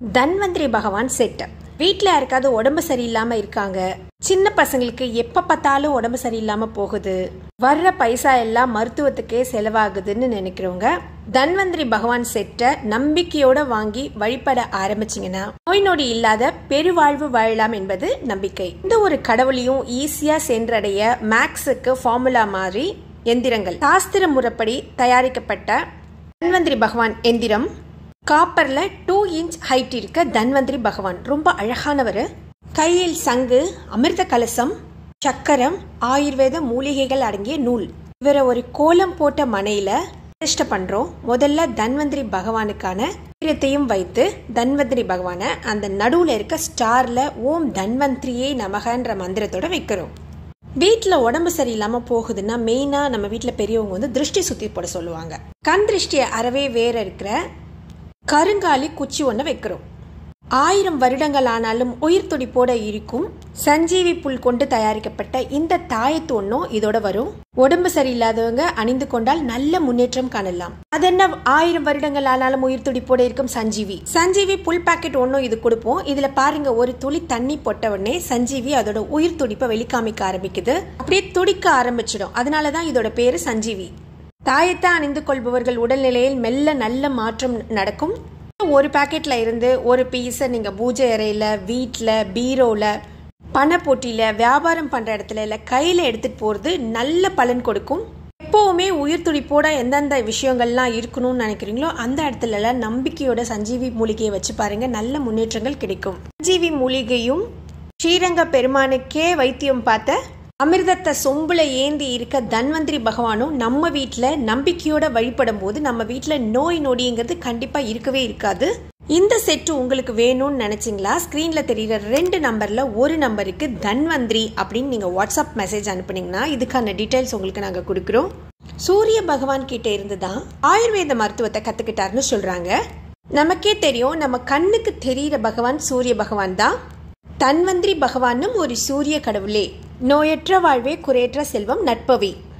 தன்வந்திரி பகவான் செட் வீட்டில் யாருக்காவது உடம்பு சரியில்லாம இருக்காங்க சின்ன பசங்களுக்கு எப்ப பார்த்தாலும் உடம்பு சரியில்லாம போகுது வர்ற பைசா எல்லாம் மருத்துவத்துக்கே செலவாகுதுன்னு நினைக்கிறவங்க தன்வந்திரி பகவான் செட்டை நம்பிக்கையோட வாங்கி வழிபட ஆரம்பிச்சிங்கன்னா நோய் நொடி இல்லாத பெருவாழ்வு வாழலாம் என்பது நம்பிக்கை இந்த ஒரு கடவுளையும் ஈஸியா சென்றடைய மேக்ஸுக்கு ஃபார்முலா மாதிரி எந்திரங்கள் சாஸ்திர முறைப்படி தயாரிக்கப்பட்ட தன்வந்திரி பகவான் எந்திரம் காப்பர்ல டூ இன்ச் ஹைட் இருக்க தன்வந்திரி பகவான் ரொம்ப அழகானவர் கையில் சங்கு அமிர்த கலசம் சக்கரம் ஆயுர்வேத மூலிகைகள் அடங்கிய நூல் இவரை ஒரு கோலம் போட்ட மனையில பிரதிஷ்டை பண்றோம் முதல்ல தன்வந்திரி பகவானுக்கான தீரத்தையும் வைத்து தன்வந்திரி பகவானை அந்த நடுவுல இருக்க ஸ்டார்ல ஓம் தன்வந்திரியே நமகன்ற மந்திரத்தோட வைக்கிறோம் வீட்டில் உடம்பு சரியில்லாமல் போகுதுன்னா மெயினாக நம்ம வீட்டில் பெரியவங்க வந்து திருஷ்டி சுற்றி போட சொல்லுவாங்க கண் திருஷ்டியை அறவே வேற இருக்கிற கருங்காலி குச்சி ஒன்று வைக்கிறோம் ஆயிரம் வருடங்கள் ஆனாலும் உயிர் துடிப்போட இருக்கும் சஞ்சீவி புல் கொண்டு தயாரிக்கப்பட்ட இந்த தாயத்து ஒன்றும் இதோட வரும் உடம்பு சரியில்லாதவங்க அணிந்து கொண்டால் நல்ல முன்னேற்றம் காணலாம் அது என்ன ஆயிரம் வருடங்கள் ஆனாலும் உயிர் துடிப்போட இருக்கும் சஞ்சீவி சஞ்சீவி புல் பாக்கெட் ஒன்றும் இது கொடுப்போம் இதுல பாருங்க ஒரு துளி தண்ணி போட்ட உடனே சஞ்சீவி அதோட உயிர் துடிப்பை வெளிக்காமிக்க ஆரம்பிக்குது அப்படியே துடிக்க ஆரம்பிச்சிடும் அதனாலதான் இதோட பேரு சஞ்சீவி தாயத்தை அணிந்து கொள்பவர்கள் உடல்நிலையில் மெல்ல நல்ல மாற்றம் நடக்கும் ஒரு பாக்கெட்ல இருந்து ஒரு பீஸை நீங்க பூஜை அறையில வீட்டில் பீரோல பணப்போட்டியில் வியாபாரம் பண்ணுற இடத்துல இல்லை கையில் எடுத்துகிட்டு போகிறது நல்ல பலன் கொடுக்கும் எப்போவுமே உயிர் துடிப்போட எந்தெந்த விஷயங்கள்லாம் இருக்கணும்னு நினைக்கிறீங்களோ அந்த இடத்துலலாம் நம்பிக்கையோட சஞ்சீவி மூலிகையை வச்சு பாருங்க நல்ல முன்னேற்றங்கள் கிடைக்கும் சஞ்சீவி மூலிகையும் ஸ்ரீரங்க பெருமானுக்கே வைத்தியம் பார்த்த அமிர்தத்தை சொம்புல ஏந்தி இருக்க தன்வந்திரி பகவானும் நம்ம வீட்டில் நம்பிக்கையோட வழிபடும் போது நம்ம வீட்டில் நோய் நொடிங்கிறது கண்டிப்பாக இருக்கவே இருக்காது இந்த செட்டு உங்களுக்கு வேணும்னு நினைச்சீங்களா ஸ்க்ரீன்ல தெரியுற ரெண்டு நம்பர்ல ஒரு நம்பருக்கு தன்வந்திரி அப்படின்னு நீங்க வாட்ஸ்அப் மெசேஜ் அனுப்புனீங்கன்னா இதுக்கான டீடைல்ஸ் உங்களுக்கு நாங்க கொடுக்குறோம் சூரிய பகவான் கிட்ட இருந்து தான் ஆயுர்வேத மருத்துவத்தை கத்துக்கிட்டாருன்னு சொல்றாங்க நமக்கே தெரியும் நம்ம கண்ணுக்கு தெரியிற பகவான் சூரிய பகவான் தான் தன்வந்திரி பகவானும் ஒரு சூரிய கடவுளே நோயற்ற வாழ்வே குறையற்ற செல்வம் நட்பவி